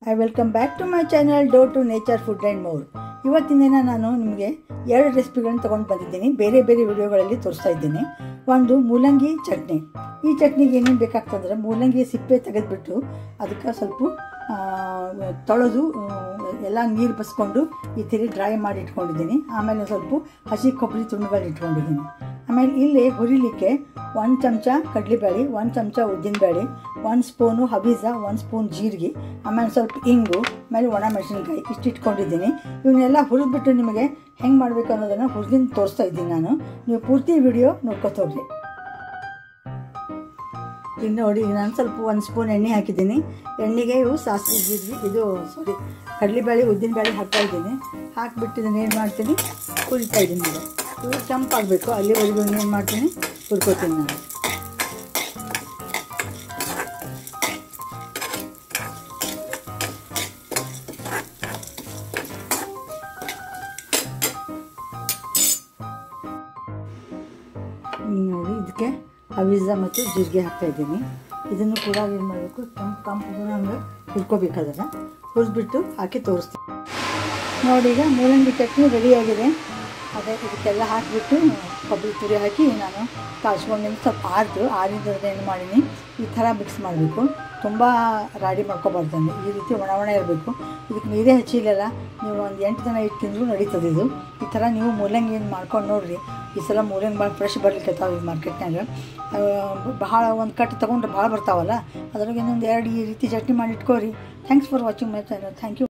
I welcome back to my channel dough to nature food and more ಇವತ್ತಿನ ದಿನ ನಾನು ನಿಮಗೆ ಎರಡು ರೆಸಿಪಿಗಳನ್ನ ತೊಗೊಂಡು ಬಂದಿದ್ದೀನಿ ಬೇರೆ ಬೇರೆ ವಿಡಿಯೋಗಳಲ್ಲಿ ತೋರಿಸ್ತಾ ಇದ್ದೀನಿ ಒಂದು ಮೂಲಂಗಿ ಚಟ್ನಿ ಈ ಚಟ್ನಿಗೆ ಏನೇನು ಬೇಕಾಗ್ತಂದ್ರೆ ಮೂಲಂಗಿ ಸಿಪ್ಪೆ ತೆಗೆದುಬಿಟ್ಟು ಅದಕ್ಕೆ ಸ್ವಲ್ಪ ಆ, ತೊಳೆದು ಆ, ಎಲ್ಲ ನೀರು ಬಸ್ಕೊಂಡು ಈ ಥರ ಡ್ರೈ ಮಾಡಿ ಇಟ್ಕೊಂಡಿದ್ದೀನಿ ಆಮೇಲೆ ಒಂದು ಸ್ವಲ್ಪ ಹಸಿ ಕೊಬ್ಬರಿ ತುಂಡುಗಳು ಇಟ್ಕೊಂಡಿದ್ದೀನಿ ಆಮೇಲೆ ಇಲ್ಲಿ ಹುರಿಲಿಕ್ಕೆ ಒಂದು ಚಮಚ ಕಡಲೆಬೇಳೆ ಒಂದು ಚಮಚ ಉದ್ದಿನಬೇಳೆ ಒಂದು ಸ್ಪೂನು ಹಬೀಜ ಒಂದು ಸ್ಪೂನ್ ಜೀರಿಗೆ ಆಮೇಲೆ ಸ್ವಲ್ಪ ಇಂಗು ಆಮೇಲೆ ಒಣ ಮೆಣಸಿನ್ಕಾಯಿ ಇಷ್ಟು ಇಟ್ಕೊಂಡಿದ್ದೀನಿ ಇವನ್ನೆಲ್ಲ ಹುರಿದ್ಬಿಟ್ಟು ನಿಮಗೆ ಹೆಂಗೆ ಮಾಡಬೇಕು ಅನ್ನೋದನ್ನು ಹುರಿದಿನ ತೋರಿಸ್ತಾ ಇದ್ದೀನಿ ನಾನು ನೀವು ಪೂರ್ತಿ ವಿಡಿಯೋ ನೋಡ್ಕೊತ ಹೋಗ್ರಿ ಈಗ ನೋಡಿ ಈಗ ನಾನು ಸ್ವಲ್ಪ ಒಂದು ಸ್ಪೂನ್ ಎಣ್ಣೆ ಹಾಕಿದ್ದೀನಿ ಎಣ್ಣೆಗೆ ಇವು ಸಾಸಿವೆ ಜೀರಿಗೆ ಇದು ಸಾರಿ ಕಡಲೆಬೇಳೆ ಉದ್ದಿನಬೇಳೆ ಹಾಕ್ತಾ ಇದ್ದೀನಿ ಹಾಕಿಬಿಟ್ಟು ಇದನ್ನು ಏನು ಮಾಡ್ತೀನಿ ಹುರಿತಾ ಇದ್ದೀನಿ ಈಗ ಇವು ಕೆಂಪಾಗಬೇಕು ಅಲ್ಲಿವರೆಗೂ ಏನು ಮಾಡ್ತೀನಿ ಹುರ್ಕೋತೀನಿ ನಾನು ಈಗ ನೋಡಿ ಇದಕ್ಕೆ ಹವೀಜ ಮತ್ತು ಜೀರಿಗೆ ಹಾಕ್ತಾ ಇದ್ದೀನಿ ಇದನ್ನು ಕೂಡ ಏನು ಮಾಡಬೇಕು ಕೆಂಪು ಕೆಂಪು ಹಂಗೆ ಹುರ್ಕೋಬೇಕು ಅದನ್ನು ಹುರಿದ್ಬಿಟ್ಟು ಹಾಕಿ ತೋರಿಸ್ತೀನಿ ನೋಡಿ ಈಗ ಮೂಲಂಗಿ ಚಟ್ನಿ ರೆಡಿಯಾಗಿದೆ ಅದೇ ಇದಕ್ಕೆಲ್ಲ ಹಾಕಿಬಿಟ್ಟು ಕೊಬ್ಬರಿ ತುರಿ ಹಾಕಿ ನಾನು ಕಾಸ್ಕೊಂಡಿದ್ದು ಸ್ವಲ್ಪ ಆರಿದು ಆರಿದ್ರೆ ಏನು ಮಾಡೀನಿ ಈ ಥರ ಮಿಕ್ಸ್ ಮಾಡಬೇಕು ತುಂಬ ರಾಡಿ ಮಾಡ್ಕೊಬಾರ್ದು ಈ ರೀತಿ ಒಣ ಒಣ ಇರಬೇಕು ಇದಕ್ಕೆ ನೀರೇ ಹಚ್ಚಿಲ್ಲಲ್ಲ ನೀವು ಒಂದು ಎಂಟು ದಿನ ಇಟ್ಟು ತಿಂದರೂ ನಡೀತದೆ ಇದು ಈ ಥರ ನೀವು ಮೂಲಂಗಿ ಏನು ಮಾಡ್ಕೊಂಡು ನೋಡಿರಿ ಈ ಸಲ ಮೂಲಂಗಿ ಭಾಳ ಫ್ರೆಶ್ ಬರ್ಲಿಕ್ಕೆ ಈ ಮಾರ್ಕೆಟ್ನಾಗ ಭಾಳ ಒಂದು ಕಟ್ ತೊಗೊಂಡ್ರೆ ಭಾಳ ಬರ್ತಾವಲ್ಲ ಅದ್ರಾಗ ಇನ್ನೊಂದು ಎರಡು ಈ ರೀತಿ ಚಟ್ನಿ ಮಾಡಿ ಇಟ್ಕೋರಿ thanks for watching my channel thank you